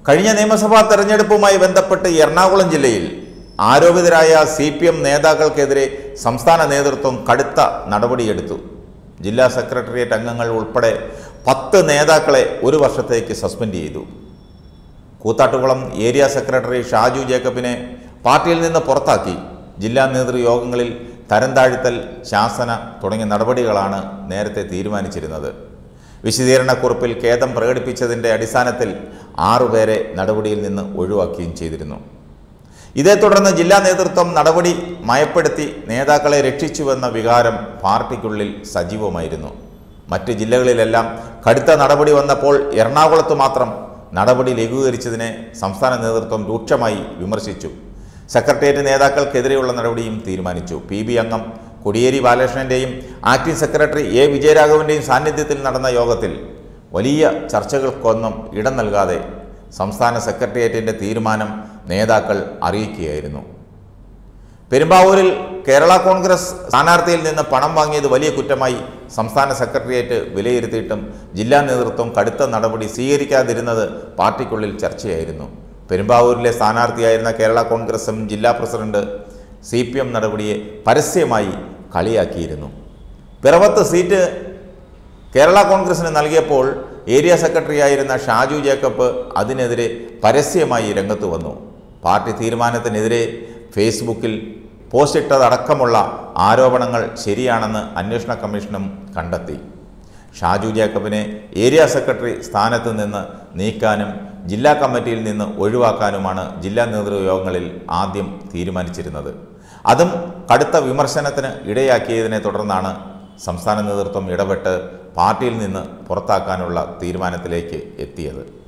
കഴിഞ്ഞ നിയമസഭാ തെരഞ്ഞെടുപ്പുമായി ബന്ധപ്പെട്ട് എറണാകുളം ജില്ലയിൽ ആരോപിതരായ സി പി എം നേതാക്കൾക്കെതിരെ സംസ്ഥാന നേതൃത്വം കടുത്ത നടപടിയെടുത്തു ജില്ലാ സെക്രട്ടേറിയറ്റ് അംഗങ്ങൾ ഉൾപ്പെടെ പത്ത് നേതാക്കളെ ഒരു വർഷത്തേക്ക് സസ്പെൻഡ് ചെയ്തു കൂത്താട്ടുകുളം ഏരിയ സെക്രട്ടറി ഷാജു ജേക്കബിനെ പാർട്ടിയിൽ നിന്ന് പുറത്താക്കി ജില്ലാ നേതൃയോഗങ്ങളിൽ തരം താഴ്ത്തൽ ശാസന തുടങ്ങിയ നടപടികളാണ് നേരത്തെ തീരുമാനിച്ചിരുന്നത് വിശദീകരണക്കുറിപ്പിൽ ഖേദം പ്രകടിപ്പിച്ചതിൻ്റെ അടിസ്ഥാനത്തിൽ ആറുപേരെ നടപടിയിൽ നിന്ന് ഒഴിവാക്കുകയും ചെയ്തിരുന്നു ഇതേ തുടർന്ന് ജില്ലാ നേതൃത്വം നടപടി മയപ്പെടുത്തി നേതാക്കളെ രക്ഷിച്ചുവെന്ന വികാരം പാർട്ടിക്കുള്ളിൽ സജീവമായിരുന്നു മറ്റ് ജില്ലകളിലെല്ലാം കടുത്ത നടപടി വന്നപ്പോൾ എറണാകുളത്ത് മാത്രം നടപടി ലഘൂകരിച്ചതിനെ സംസ്ഥാന നേതൃത്വം രൂക്ഷമായി വിമർശിച്ചു സെക്രട്ടേറിയറ്റ് നേതാക്കൾക്കെതിരെയുള്ള നടപടിയും തീരുമാനിച്ചു പി ബി അംഗം കൊടിയേരി ബാലകൃഷ്ണന്റെയും ആക്ടിംഗ് സെക്രട്ടറി എ വിജയരാഘവന്റെയും സാന്നിധ്യത്തിൽ നടന്ന യോഗത്തിൽ വലിയ ചർച്ചകൾക്കൊന്നും ഇടം നൽകാതെ സംസ്ഥാന സെക്രട്ടേറിയറ്റിന്റെ തീരുമാനം നേതാക്കൾ അറിയിക്കുകയായിരുന്നു പെരുമ്പാവൂരിൽ കേരള കോൺഗ്രസ് സ്ഥാനാർത്ഥിയിൽ നിന്ന് പണം വാങ്ങിയത് വലിയ കുറ്റമായി സംസ്ഥാന സെക്രട്ടേറിയറ്റ് വിലയിരുത്തിയിട്ടും ജില്ലാ നേതൃത്വം കടുത്ത നടപടി സ്വീകരിക്കാതിരുന്നത് പാർട്ടിക്കുള്ളിൽ ചർച്ചയായിരുന്നു പെരുമ്പാവൂരിലെ സ്ഥാനാർത്ഥിയായിരുന്ന കേരള കോൺഗ്രസ് എം ജില്ലാ പ്രസിഡന്റ് സി പി എം നടപടിയെ പരസ്യമായി കളിയാക്കിയിരുന്നു പിറവത്ത് സീറ്റ് കേരള കോൺഗ്രസിന് നൽകിയപ്പോൾ ഏരിയ സെക്രട്ടറി ആയിരുന്ന ഷാജു ജേക്കബ് അതിനെതിരെ പരസ്യമായി രംഗത്ത് വന്നു പാർട്ടി തീരുമാനത്തിനെതിരെ ഫേസ്ബുക്കിൽ പോസ്റ്റിട്ടതടക്കമുള്ള ആരോപണങ്ങൾ ശരിയാണെന്ന് അന്വേഷണ കമ്മീഷനും കണ്ടെത്തി ഷാജു ജേക്കബിനെ ഏരിയ സെക്രട്ടറി സ്ഥാനത്ത് നിന്ന് നീക്കാനും ജില്ലാ കമ്മിറ്റിയിൽ നിന്ന് ഒഴിവാക്കാനുമാണ് ജില്ലാ നേതൃയോഗങ്ങളിൽ ആദ്യം തീരുമാനിച്ചിരുന്നത് അതും കടുത്ത വിമർശനത്തിന് ഇടയാക്കിയതിനെ തുടർന്നാണ് സംസ്ഥാന നേതൃത്വം ഇടപെട്ട് പാർട്ടിയിൽ നിന്ന് പുറത്താക്കാനുള്ള തീരുമാനത്തിലേക്ക് എത്തിയത്